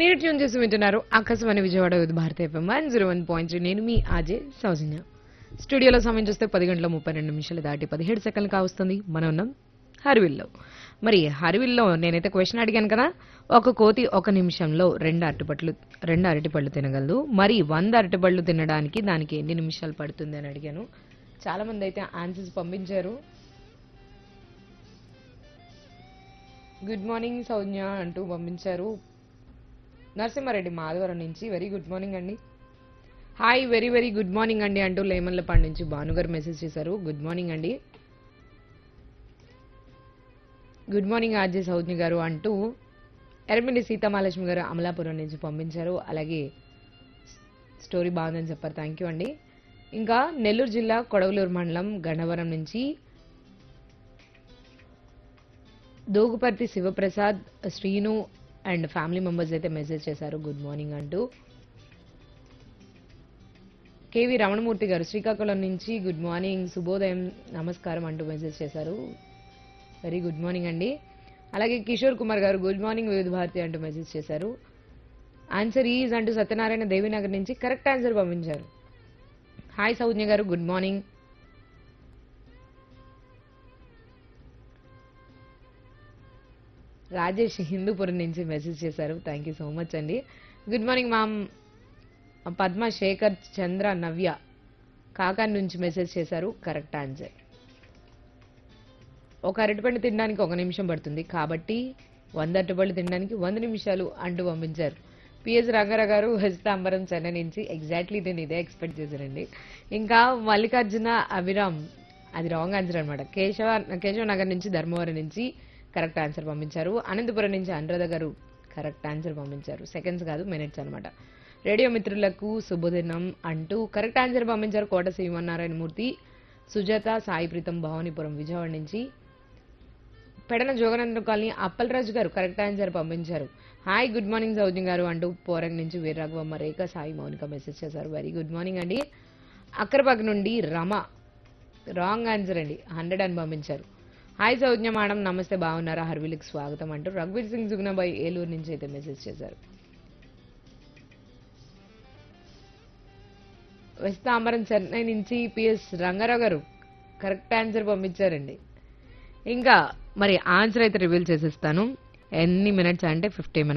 మీరు ట్యూన్ చేసి వింటున్నారు Akashvani Vijayawada with Bharat FM one zero one point three నేను మీ ఆజే సౌజన్య స్టూడియోలో సమయం చూస్తే పది గంటల ముప్పై రెండు నిమిషాలు దాటి పదిహేడు సెకండ్లు కావస్తుంది మనం ఉన్నాం హరివిల్లో మరి హరివిల్లో నేనైతే క్వశ్చన్ అడిగాను కదా ఒక కోతి ఒక నిమిషంలో రెండు అరటిపళ్ళు రెండు అరటిపళ్ళు తినగలదు మరి వంద అరటిపళ్ళు తినడానికి దానికి ఎన్ని నిమిషాలు పడుతుంది అని అడిగాను చాలా మంది అయితే ఆన్సర్స్ పంపించారు గుడ్ మార్నింగ్ సౌజ్ఞ అంటూ పంపించారు నరసింహారెడ్డి మాధవరం నుంచి వెరీ గుడ్ మార్నింగ్ అండి hi very very good morning అండి అంటూ లేమన్లపాడు నుంచి భానుగారు మెసేజ్ చేశారు గుడ్ మార్నింగ్ అండి good morning RJ Saugnya garu అంటూ ఎర్మిడి సీతామహాలక్ష్మి గారు అమలాపురం నుంచి పంపించారు అలాగే స్టోరీ బాగుందని చెప్పారు థ్యాంక్ యూ అండి ఇంకా నెల్లూరు జిల్లా కొడవలూరు మండలం గన్నవరం నుంచి Doguparthi Sivaprasad Srinu and family members అయితే మెసేజ్ చేశారు గుడ్ మార్నింగ్ అంటూ కేవి రమణమూర్తి గారు శ్రీకాకుళం నుంచి గుడ్ మార్నింగ్ శుభోదయం నమస్కారం అంటూ మెసేజ్ చేశారు వెరీ గుడ్ మార్నింగ్ అండి అలాగే కిషోర్ కుమార్ గారు గుడ్ మార్నింగ్ వివిధ భారతి అంటూ మెసేజ్ చేశారు ఆన్సర్ ఈజ్ అంటూ సత్యనారాయణ దేవినగర్ నుంచి కరెక్ట్ ఆన్సర్ పంపించారు hi Saugnya garu good morning Rajesh Hindupuram నుంచి మెసేజ్ చేశారు థ్యాంక్ యూ సో మచ్ అండి good morning ma'am Padma Sekhar Chandra Navya కాకాన్ నుంచి మెసేజ్ చేశారు కరెక్ట్ ఆన్సర్ ఒక అరటిపండు తినడానికి ఒక నిమిషం పడుతుంది కాబట్టి వంద అరటిపళ్ళు తినడానికి వంద నిమిషాలు అంటూ పంపించారు పిఎస్ రంగారావు గారు హస్తాంబరం చెన్నై నుంచి ఎగ్జాక్ట్లీ నేను ఇదే ఎక్స్పెక్ట్ చేశానండి ఇంకా మల్లికార్జున అభిరామ్ అది రాంగ్ ఆన్సర్ అనమాట కేశవ కేశవ నగర్ నుంచి ధర్మవరం నుంచి కరెక్ట్ ఆన్సర్ పంపించారు అనంతపురం నుంచి అనురాధ గారు కరెక్ట్ ఆన్సర్ పంపించారు సెకండ్స్ కాదు మినిట్స్ అన్నమాట రేడియో మిత్రులకు శుభదినం అంటూ కరెక్ట్ ఆన్సర్ పంపించారు కోట శ్రీమన్నారాయణ మూర్తి సుజాత సాయి ప్రీతం భవానీపురం విజయవాడ నుంచి Pedana జోగనంద్ర colony Appalaraju garu correct answer పంపించారు hi good morning Saujan garu అంటూ పోరంగ్ నుంచి వీరరాఘవమ్మ రేఖ సాయి మౌనిక మెసేజ్ చేశారు వెరీ గుడ్ మార్నింగ్ అండి అక్కరబాగ్ నుండి రమ రాంగ్ ఆన్సర్ అండి హండ్రెడ్ అని పంపించారు హాయ్ సౌజ్ఞ మేడం నమస్తే బాగున్నారా హర్విల్కి స్వాగతం అంటూ రఘువీర్ సింగ్ జుగ్నాబాయ్ ఏలూరు నుంచి అయితే మెసేజ్ చేశారు వెస్తాంబరం చెన్నై నుంచి పిఎస్ రంగారావు గారు కరెక్ట్ ఆన్సర్ పంపించారండి ఇంకా మరి ఆన్సర్ అయితే రివీల్ చేసేస్తాను ఎన్ని మినిట్స్ అంటే ఫిఫ్టీ మినిట్స్